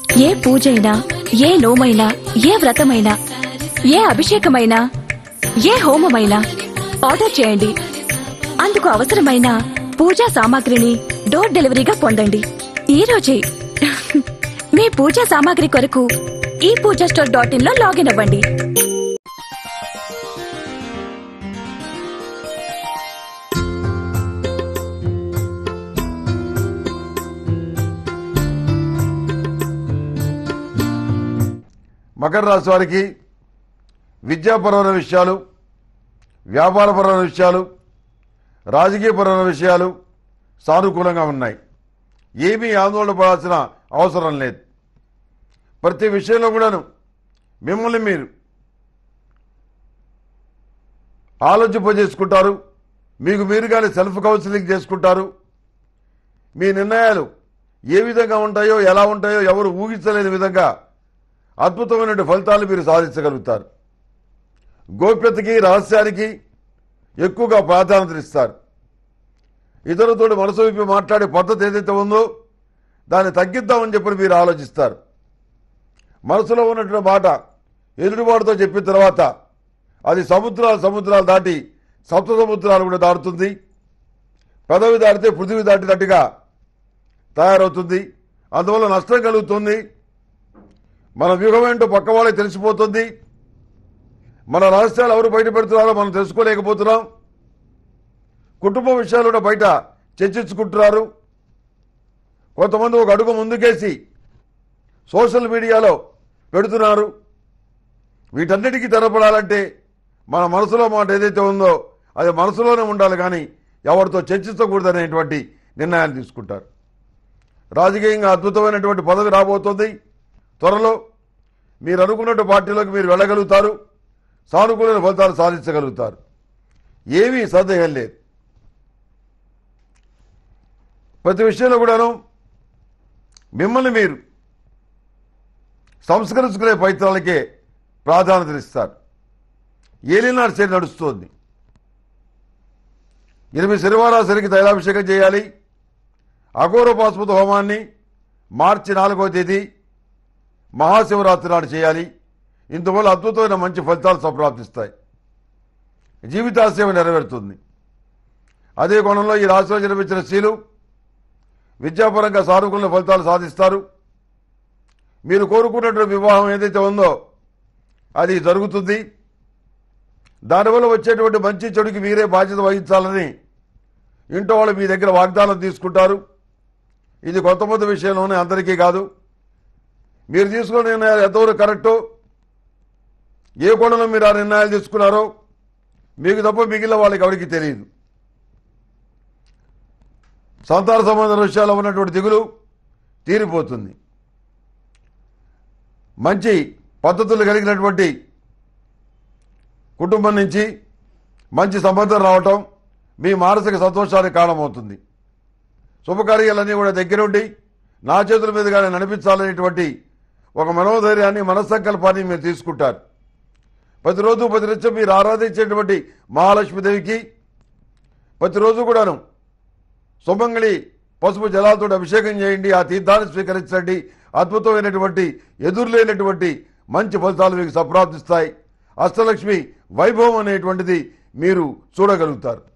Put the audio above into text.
ఏ పూజైనా ఏ నోమైనా ఏ వ్రతమైనా ఏ అభిషేకమైనా ఏ హోమమైనా ఆర్డర్ చేయండి అందుకు అవసరమైన పూజా సామాగ్రిని డోర్ డెలివరీగా పొందండి ఈ రోజే మీ పూజా సామాగ్రి కొరకు ఈ పూజా స్టోర్ డాట్ ఇన్ లో లాగిన్ అవ్వండి మకర రాశి వారికి విద్యాపరమైన విషయాలు వ్యాపారపరమైన విషయాలు రాజకీయపరమైన విషయాలు సానుకూలంగా ఉన్నాయి ఏమీ ఆందోళన పడాల్సిన అవసరం లేదు ప్రతి విషయంలో కూడాను మిమ్మల్ని మీరు ఆలోచింపజేసుకుంటారు మీకు మీరుగానే సెల్ఫ్ కౌన్సిలింగ్ చేసుకుంటారు మీ నిర్ణయాలు ఏ విధంగా ఉంటాయో ఎలా ఉంటాయో ఎవరు ఊహించలేని విధంగా అద్భుతమైన ఫలితాలు మీరు సాధించగలుగుతారు గోప్యతకి రహస్యానికి ఎక్కువగా ప్రాధాన్యత ఇస్తారు ఇతరులతో మనసు విప్పి మాట్లాడే పద్ధతి ఏదైతే ఉందో దాన్ని తగ్గిద్దామని చెప్పి మీరు ఆలోచిస్తారు మనసులో ఉన్నటువంటి మాట ఎదుటివాడితో చెప్పిన తర్వాత అది సముద్రాలు సముద్రాలు దాటి సప్త సముద్రాలు కూడా దాటుతుంది పెదవి దాటితే పృథివీ దాటినట్టుగా తయారవుతుంది అందువల్ల నష్టం కలుగుతుంది మన వ్యూహం ఏంటో పక్క వాళ్ళకి తెలిసిపోతుంది మన రహస్యాలు ఎవరు బయట పెడుతున్నారో మనం తెలుసుకోలేకపోతున్నాం కుటుంబ విషయాలు కూడా బయట చర్చించుకుంటున్నారు కొంతమంది ఒక అడుగు ముందుకేసి సోషల్ మీడియాలో పెడుతున్నారు వీటన్నిటికీ తెరపడాలంటే మన మనసులో మాట ఏదైతే ఉందో అది మనసులోనే ఉండాలి కానీ ఎవరితో చర్చించకూడదనేటువంటి నిర్ణయాలు తీసుకుంటారు రాజకీయంగా అద్భుతమైనటువంటి పదవి రాబోతుంది త్వరలో మీరు అనుకున్నట్టు పార్టీలోకి మీరు వెళ్ళగలుగుతారు సానుకూల ఫలితాలు సాధించగలుగుతారు ఏమీ సందేహం లేదు ప్రతి విషయంలో కూడాను మిమ్మల్ని మీరు సంస్కరించుకునే ప్రయత్నాలకే ప్రాధాన్యత ఇస్తారు ఏలినాడు శని నడుస్తోంది ఎనిమిది శనివారాలు శనికి తైలాభిషేకం చేయాలి అఘోర పాశుపత హోమాన్ని మార్చి నాలుగవ తేదీ మహాశివరాత్రి నాడు చేయాలి ఇందువల్ల అద్భుతమైన మంచి ఫలితాలు సంప్రాప్తిస్తాయి జీవితాశయం నెరవేరుతుంది అదే కోణంలో ఈ రాశిలో జన్మించిన స్త్రీలు విద్యాపరంగా సానుకూల ఫలితాలు సాధిస్తారు మీరు కోరుకున్నటువంటి వివాహం ఏదైతే ఉందో అది జరుగుతుంది దానివల్ల వచ్చేటువంటి మంచి చెడుకి మీరే బాధ్యత వహించాలని ఇంట్లో వాళ్ళు మీ దగ్గర వాగ్దానం తీసుకుంటారు ఇది కొంతమంది విషయంలోనే అందరికీ కాదు మీరు తీసుకున్న నిర్ణయాలు ఎంతవరకు కరెక్టో ఏ కోణంలో మీరు ఆ నిర్ణయాలు తీసుకున్నారో మీకు తప్ప మిగిలిన వాళ్ళకి ఎవరికి తెలియదు సంతాన సంబంధ విషయాల్లో ఉన్నటువంటి దిగులు తీరిపోతుంది మంచి పద్ధతులు కలిగినటువంటి కుటుంబం నుంచి మంచి సంబంధం రావటం మీ మానసిక సంతోషానికి కారణమవుతుంది శుభకార్యాలన్నీ కూడా దగ్గరుండి నా చేతుల మీదుగానే నడిపించాలనేటువంటి ఒక మనోధైర్యాన్ని మనస్సంకల్పాన్ని మీరు తీసుకుంటారు ప్రతిరోజు ప్రతినిత్యం మీరు ఆరాధించేటువంటి మహాలక్ష్మీదేవికి ప్రతిరోజు కూడాను సుమంగళి పసుపు జలాలతో అభిషేకం చేయండి ఆ తీర్థాన్ని స్వీకరించండి అద్భుతమైనటువంటి ఎదురులేనటువంటి మంచి ఫలితాలు మీకు సంప్రాప్తిస్తాయి అష్టలక్ష్మి వైభవం అనేటువంటిది మీరు చూడగలుగుతారు